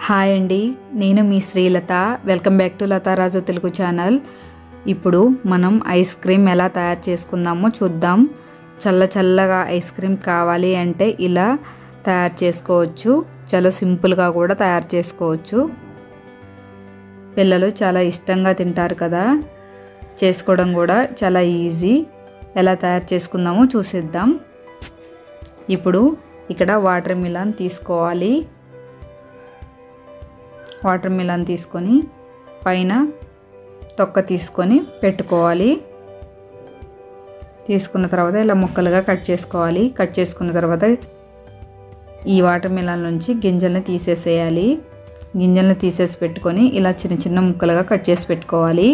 hi అండి నేను మీ Srilatha welcome back to Latharaju Telugu channel ఇప్పుడు మనం ఐస్ క్రీమ్ ఎలా తయారు చేసుకుందామో చూద్దాం చల్ల చల్లగా ఐస్ క్రీమ్ కావాలి అంటే ఇలా తయారు చేసుకోవచ్చు చాలా సింపుల్గా కూడా తయారు చేసుకోవచ్చు పిల్లలు చాలా ఇష్టంగా తింటారు కదా చేసుకోవడం కూడా చాలా ఈజీ ఎలా తయారు చేసుకుందామో చూసేద్దాం ఇప్పుడు ఇక్కడ వాటర్ మిలాన్ తీసుకోవాలి వాటర్ మిలాన్ తీసుకొని పైన తొక్క తీసుకొని పెట్టుకోవాలి తీసుకున్న తర్వాత ఇలా ముక్కలుగా కట్ చేసుకోవాలి కట్ చేసుకున్న తర్వాత ఈ వాటర్ మిలాన్ నుంచి గింజల్ని తీసేసేయాలి గింజల్ని తీసేసి పెట్టుకొని ఇలా చిన్న చిన్న ముక్కలుగా కట్ చేసి పెట్టుకోవాలి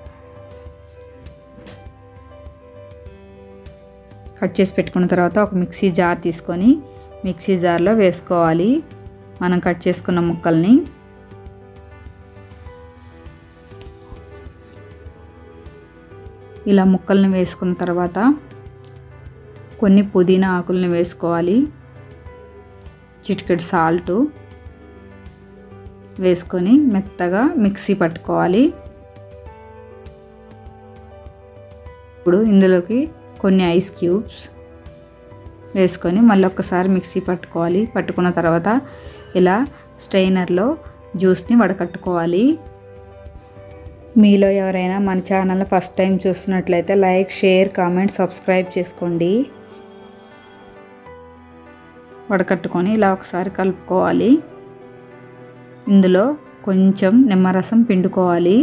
కట్ చేసి పెట్టుకున్న తర్వాత ఒక మిక్సీ జార్ తీసుకొని మిక్సీ జార్లో వేసుకోవాలి మనం కట్ చేసుకున్న ముక్కల్ని ఇలా ముక్కల్ని వేసుకున్న తర్వాత కొన్ని పుదీనా ఆకుల్ని వేసుకోవాలి చిటికెడు సాల్టు వేసుకొని మెత్తగా మిక్సీ పట్టుకోవాలి ఇప్పుడు ఇందులోకి కొన్ని ఐస్ క్యూబ్స్ వేసుకొని మళ్ళీ ఒక్కసారి మిక్సీ పట్టుకోవాలి పట్టుకున్న తర్వాత ఇలా స్ట్రైనర్లో జ్యూస్ని వడకట్టుకోవాలి మీలో ఎవరైనా మన ఛానల్ ఫస్ట్ టైం చూస్తున్నట్లయితే లైక్ షేర్ కామెంట్ సబ్స్క్రైబ్ చేసుకోండి వడకట్టుకొని ఇలా ఒకసారి కలుపుకోవాలి ఇందులో కొంచెం నిమ్మరసం పిండుకోవాలి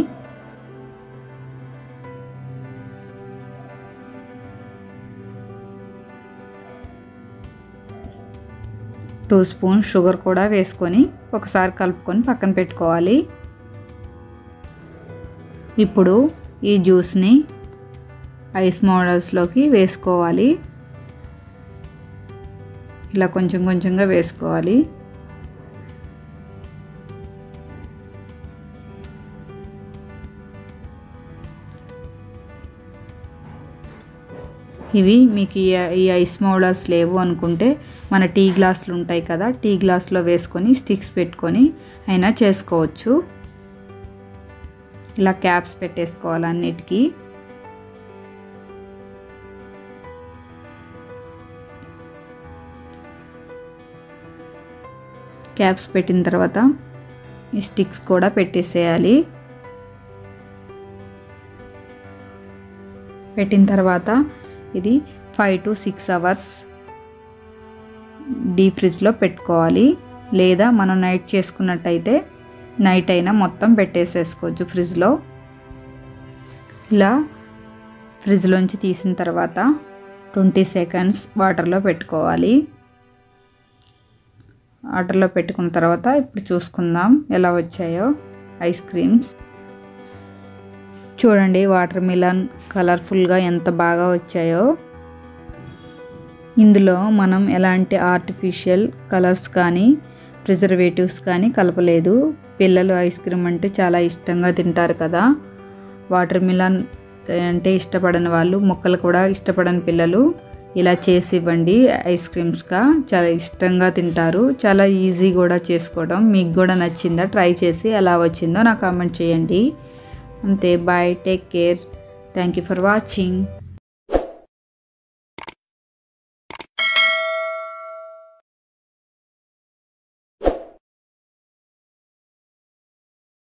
టూ స్పూన్ షుగర్ కూడా వేసుకొని ఒకసారి కలుపుకొని పక్కన పెట్టుకోవాలి ఇప్పుడు ఈ జ్యూస్ని ఐస్ మోడల్స్లోకి వేసుకోవాలి ఇలా కొంచెం కొంచెంగా వేసుకోవాలి ఇవి మీకు ఈ ఐస్ మోడల్స్ లేవు అనుకుంటే మన టీ గ్లాసులు ఉంటాయి కదా టీ గ్లాస్లో వేసుకొని స్టిక్స్ పెట్టుకొని అయినా చేసుకోవచ్చు ఇలా క్యాప్స్ పెట్టేసుకోవాలి అన్నిటికీ క్యాప్స్ పెట్టిన తర్వాత ఈ స్టిక్స్ కూడా పెట్టేసేయాలి పెట్టిన తర్వాత ఇది five to six hours deep ఫ్రిడ్జ్లో పెట్టుకోవాలి లేదా మనం నైట్ చేసుకున్నట్టయితే నైట్ అయినా మొత్తం పెట్టేసేసుకోవచ్చు ఫ్రిడ్జ్లో ఇలా ఫ్రిడ్జ్లోంచి తీసిన తర్వాత ట్వంటీ సెకండ్స్ వాటర్లో పెట్టుకోవాలి వాటర్లో పెట్టుకున్న తర్వాత ఇప్పుడు చూసుకుందాం ఎలా వచ్చాయో ఐస్ క్రీమ్స్ చూడండి వాటర్ మిలన్ కలర్ఫుల్గా ఎంత బాగా వచ్చాయో ఇందులో మనం ఎలాంటి ఆర్టిఫిషియల్ కలర్స్ కానీ ప్రిజర్వేటివ్స్ కానీ కలపలేదు పిల్లలు ఐస్ క్రీమ్ అంటే చాలా ఇష్టంగా తింటారు కదా వాటర్ మిలన్ అంటే ఇష్టపడని వాళ్ళు మొక్కలు కూడా ఇష్టపడని పిల్లలు ఇలా చేసి ఇవ్వండి ఐస్ క్రీమ్స్గా చాలా ఇష్టంగా తింటారు చాలా ఈజీ కూడా చేసుకోవడం మీకు కూడా నచ్చిందా ట్రై చేసి ఎలా వచ్చిందో నాకు కామెంట్ చేయండి అంతే bye take care thank you for watching